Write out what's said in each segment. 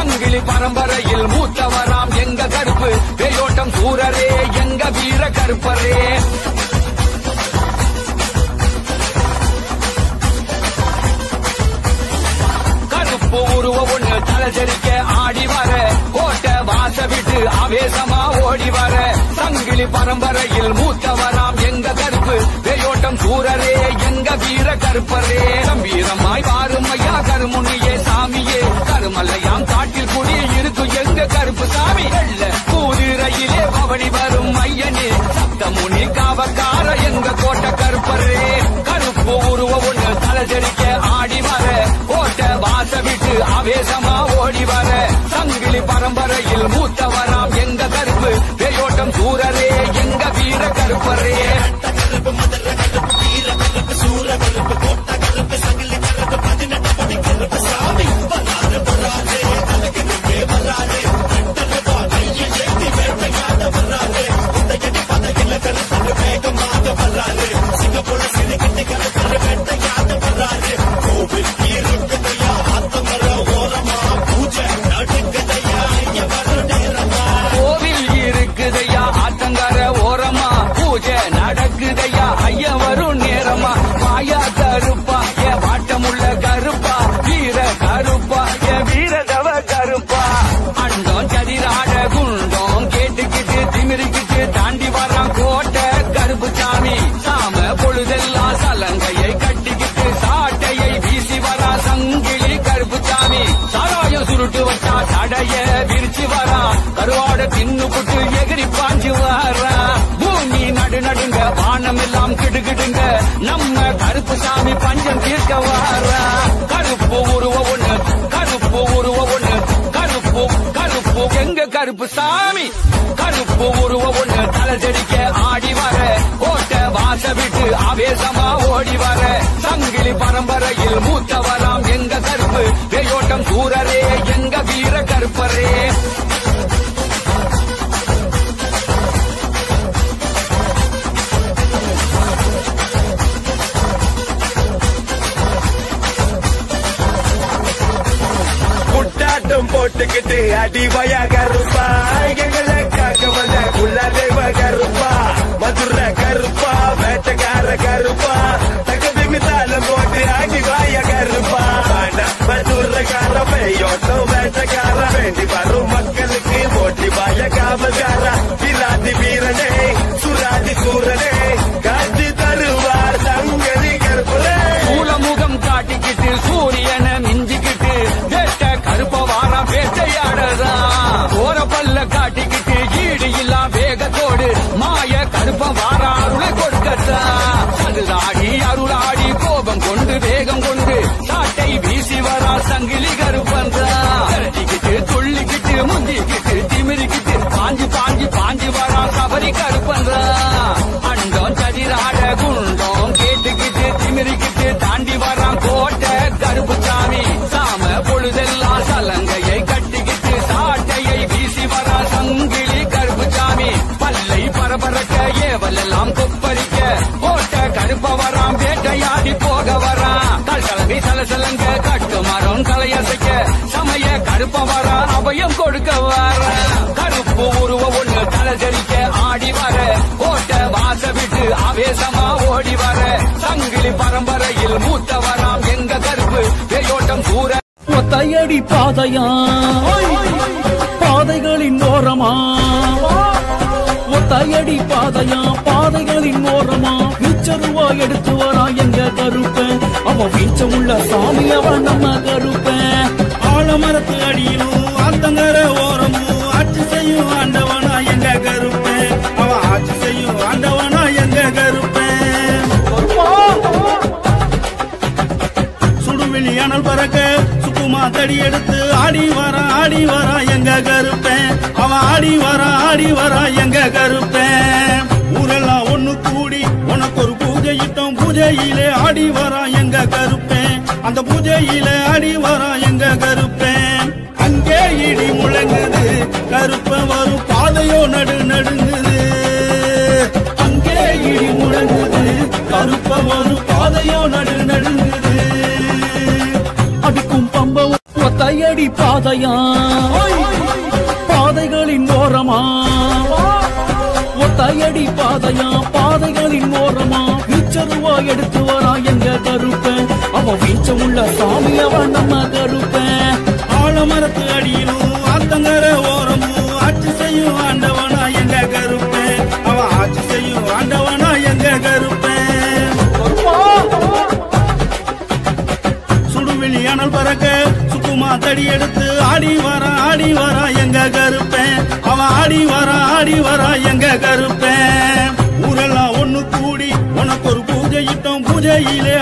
சங்கிலி பரம்பரையில் மூத்தவராம் எங்க கருப்பு பேயோட்டம் சூரரே எங்க வீர கருப்பரே கருப்பு உருவ ஒண்ணு தலஜரிக்க ஆடி வர கோட்டை வாச விட்டு ஆவேசமா ஓடி வர சங்கிலி பரம்பரையில் மூத்தவராம் எங்க கருப்பு பேயோட்டம் சூரரே எங்க வீர கருப்பரே கம்பீரமாய் வாரும் ஐயா கருமுனியே சாமியே கருமல்லையாம் காட்டில் குடி இருக்கும் எங்க கருப்பு சாமி வெள்ள கூதிரையிலே பவனி வரும் ஐயனே சத்தமுனி காவக்கார எங்க கோட்டை கருப்பரே கருப்பு உருவ ஒண்ணு தலஜரிக்க ஆடி வர கோட்டை வாச விட்டு ஆவேசமா ஓடி வர சங்கிலி பரம்பரையில் மூத்தவராம் எங்க கருப்பு பேயோட்டம் சூரரே எங்க வீர கருப்பரே கோவில் இருக்குதையா ஆத்தங்கர ஓரமா பூஜை நடக்குதையா ஐயா வரும் நேரமா மாயா கருப்பா ஏ வாட்டமுள்ள கருப்பா வீர கருப்பா ஏ வீரதவ கருப்பா அண்டம் சதிராட குண்டம் கேட்டுக்கிட்டு திமிரிக்கிட்டு தாண்டி வரான் கோட்டை கருப்பு சாமி சாம பொழுதெல்லாம் சலங்கையை கட்டிக்கிட்டு சாட்டையை வீசி வரா சங்கிலி கருப்பு சாமி சாராயம் சுருட்டு வச்சா தடைய விரிச்சு வரா கருவாட தின்னு புட்டு எகிரி பாஞ்சு வரா பூமி நடு நடுங்க வானம் எல்லாம் கிடுகிடுங்க நம்ம கருப்பு சாமி பஞ்சம் தீர்க்க வரா கருப்பு உருவ ஒண்ணு கருப்பு உருவ ஒண்ணு கருப்பு கருப்பு எங்க கருப்பு சாமி கருப்பு உருவ ஒண்ணு தலஜடிக்க ஆடி வர கோட்டை வாச விட்டு ஆவேசமா ஓடி வர சங்கிலி பரம்பரையில் மூத்தவராம் எங்க கருப்பு பேயோட்டம் சூரரே எங்க வீர கருப்பரே குட்டாட்டம் போட்டுக்கிட்டு அடிவய கருப்பா எங்களை காக்க வந்த குள்ள தெய்வ கருப்பா மதுரை கருப்பா வேட்டக்கார கருப்பா தகுதி மித்தாலம் போட்டு அடிவாய கருப்பா மதுரைக்கார பெய்யோட்டம் வேட்டக்கார வேண்டி வரும் மக்களுக்கு ஓட்டி வாய காவல்கார பிராதி வீரனே சுராதி சூரனே காட்சி தருவார் சங்கதி கருப்புலே சூலமுகம் காட்டிக்கிட்டு சூரியனை மிஞ்சிக்கிட்டு வேட்ட கருப்ப வாரம் வேட்டையாடதா ஓர பல்ல காட்டிக்கிட்டு ஈடு இல்லா வேகத்தோடு மாய கருப்ப வாரா அருளை கொடுக்கத்தா அதுதாடி அருளாடி கோபம் கொண்டு வேகம் கொண்டு சாட்டை வீசி வரா சங்கிலி கருப்பந்தா திரட்டிக்கிட்டு துள்ளிக்கிட்டு முந்திக்கிட்டு திமிரிக்கிட்டு பாஞ்சு பாஞ்சு பாஞ்சு வரா சபரி கருப்பந்தா அண்டம் சதிராட குண்டம் கேட்டுக்கிட்டு திமிரிக்கிட்டு தாண்டி வரான் கோட்டை கருப்பு சாமி சாம பொழுதெல்லாம் சலங்கையை கட்டிக்கிட்டு சாட்டையை வீசி வரா சங்கிலி கருப்பு சாமி பல்லை பரபரக்க ஏவலெல்லாம் கொப்பரிக்க கோட்டை கருப்ப வரான் வேட்டையாடி போக வரான் கல்கலங்கை சலசலங்க கட்டு மரம் கலையசைக்க சமய கருப்ப வரா அபயம் கொடுக்க வர கருப்பு உருவ ஒண்ணு தலஜரிக்க ஆடி வர கோட்டை வாச விட்டு ஆவேசமா ஓடி வர சங்கிலி பரம்பரையில் மூத்தவராம் எங்க கருப்பு பேயோட்டம் சூர ஒத்தையடி பாதையா பாதைகளின் ஓரமா ஒத்தையடி பாதையா பாதைகளின் ஓரமா வீச்சருவா எடுத்து வரா எங்க கருப்பன் அவன் வீச்சமுள்ள சாமி அவன் நம்ம கருப்பன் ஆலமரத்து அடியிலும் ஆத்தங்கர ஓரமும் ஆட்சி செய்யும் ஆண்டவனா எங்க கருப்பேன் அவன் ஆட்சி செய்யும் ஆண்டவனா எங்க கருப்பேன் சுடுவெளி அனல் பறக்க சுக்குமா தடி எடுத்து ஆடி வரா ஆடி வரா எங்க கருப்பேன் அவன் ஆடி வரா ஆடி வரா எங்க கருப்பேன் ஊரெல்லாம் ஒண்ணு கூடி உனக்கு ஒரு பூஜை இட்டோம் பூஜையிலே ஆடி வரா எங்க கருப்பேன் அந்த பூஜையிலே ஆடி வரா எங்க கருப்பேன் அங்கே இடி முழங்குது கருப்பன் வரும் பாதையோ நடு நடுங்குது அங்கே இடி முழங்குது கருப்பன் வரும் பாதையோ நடு நடுங்குது அடிக்கும் பம்ப ஒத்தையடி ஒத்தையடி பாதையா பாதைகளின் ஓரமா ஒத்தையடி பாதையா பாதைகளின் ஓரமா வீச்சருவா எடுத்து வரா எங்க கருப்பன் அவன் வீச்சம் உள்ள சாமி அவன் நம்ம கருப்பன் ஆலமரத்து அடியிலும் ஆத்தங்கர ஓரமும் ஆட்சி செய்யும் ஆண்டவனா எங்க கருப்பேன் அவன் ஆட்சி செய்யும் ஆண்டவனா எங்க கருப்பேன் சுடுவெளி அனல் பறக்க சுக்குமா தடி எடுத்து ஆடி வரா ஆடி வரா எங்க கருப்பேன் அவன் ஆடி வரா ஆடி வரா எங்க கருப்பேன் ஊரெல்லாம் ஒண்ணு கூடி உனக்கு ஒரு பூஜை இட்டோம் பூஜையிலே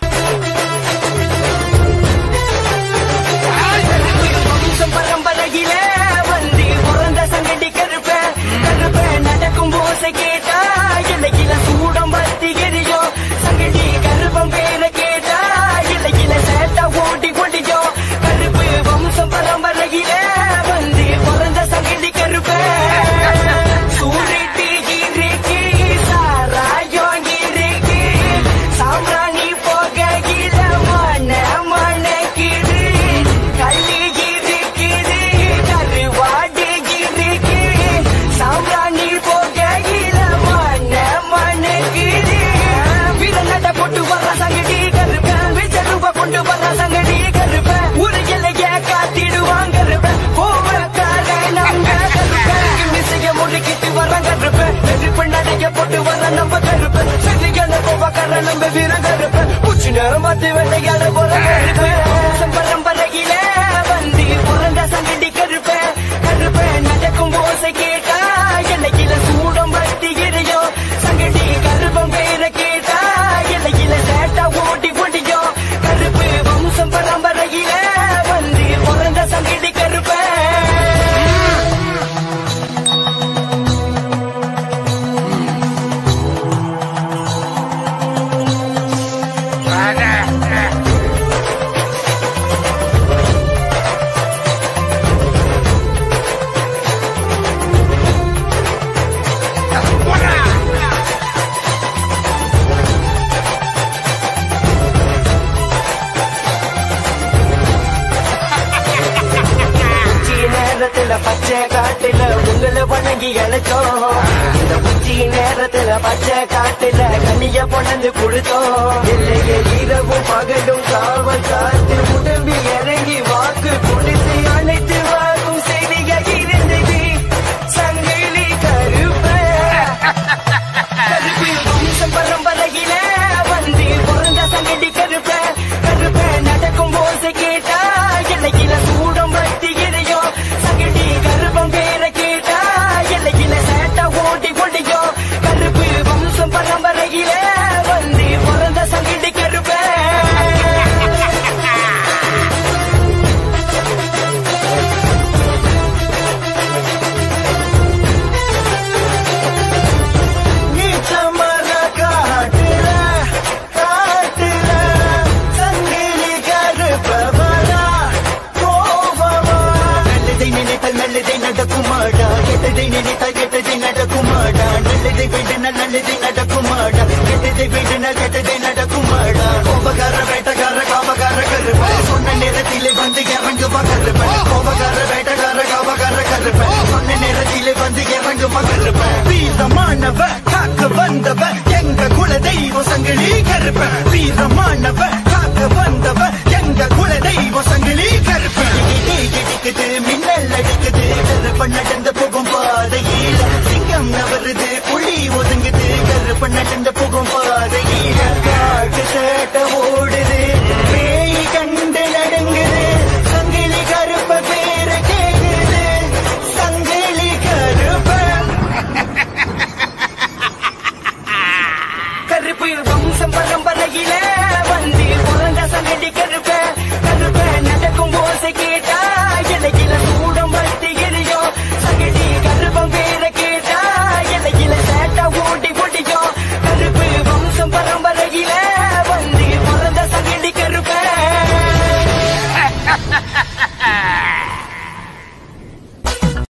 வம்சம் பரம்பரையிலே வந்து பிறந்த சங்கடி கருப்ப கருப்ப நடக்கும் போசை கேட்டா இலையில சூடம் பத்தி எரியும் சங்கடி கருப்பம் பேர கேட்டா இலையில சேட்டா ஓடி ஓடியோ கருப்பு வம்சம் பரம்பரையிலே வந்து பிறந்த சங்கடி கருப்ப சூரிட்டி இருக்கு சாராயோ இருக்கு சாம்பிராணி போக மன மணக்கிது கள்ளி இருக்குது கருவாடு இருக்கு சாம்பிராணி போக மன மணக்கிது விரநட போட்டு வர சங்கடி கருப்ப விஜருவ கொண்டு வர சங்கடி கருப்ப ஒரு எல்லைய காத்திடுவாங்க கருப்ப கோவக்கார நம்ம கருப்ப மிசைய முழுக்கிட்டு வர கருப்ப நெருப்பு நடைய போட்டு வர நம்ம கருப்ப சரியான கோவக்கார நம்ம வீர கருப்ப உச்சி நேரம் பார்த்து வெள்ளையாட போற கருப்ப பரம்பரையில வந்து பிறந்த சங்கடி கருப்ப கருப்ப நடக்கும் ஓசை கேட்டா எல்லையில சூடம் பத்தி எரியும் சங்கடி கருப்பம் பேர கேட்டா எல்லையில சேட்டா ஓடி ஓடியும் கருப்பு வம்சம் பரம்பரையில வந்து பிறந்த சங்கடி கருப்ப உச்சி நேரத்துல பச்சை காட்டுல உங்களை வணங்கி அழைச்சோம் இந்த உச்சி நேரத்துல பச்சை காட்டுல கனிய பொணந்து கொடுத்தோம் இல்லையே இரவும் பகலும் காவல் காத்து உடம்பி இறங்கி வாக்கு கொடுத்து அழைத்து வாக்கும் செய்திக இருந்தது சங்கிலி கருப்ப கருப்பு வம்சம் பரம்பரையில வந்து பிறந்த சங்கடி கருப்ப கருப்ப நடக்கும் ஓசை கேட்டா எல்லையில சூடம் பத்தி எரியும் சங்கடி கருப்பம் பேர கேட்டா எல்லையில சேட்டா ஓடி ஓடியும் கருப்பு வம்சம் பரம்பரையில வந்து பிறந்த சங்கடி கருப்ப நீச்சமர காட்டுல காட்டுல சங்கிலி கருப்பவரா கோபமா நல்லதை நினைத்தால் நல்லதை நடக்குமாடா கெட்டதை நினைத்தால் கெட்டதை நடக்குமாடா நல்லதை வேண்டினால் நல்லதை நடக்குமாடா கெட்டதை வேண்டினால் கெட்டதை நடக்குமாடா கோபக்கார வேட்டக்கார காபக்கார கருப்ப சொன்ன நேரத்திலே வந்து இறங்குவா கருப்ப கோபக்கார வேட்டக்கார காபக்கார கருப்ப சொன்ன நேரத்திலே வந்து இறங்குவா கருப்ப வீரமானவ காக்க வந்தவ எங்க குல தெய்வ சங்கிலி கருப்ப வீரமானவ காக்க வந்தவ எங்க குல தெய்வ சங்கிலி கருப்ப இடிக்குது மின்னல் அடிக்குது கருப்ப நடந்து போகும் பாதையில சிங்கம் நவருது புலி ஒதுங்குது கருப்ப நடந்து போகும் பாதையில காட்டு சேட்ட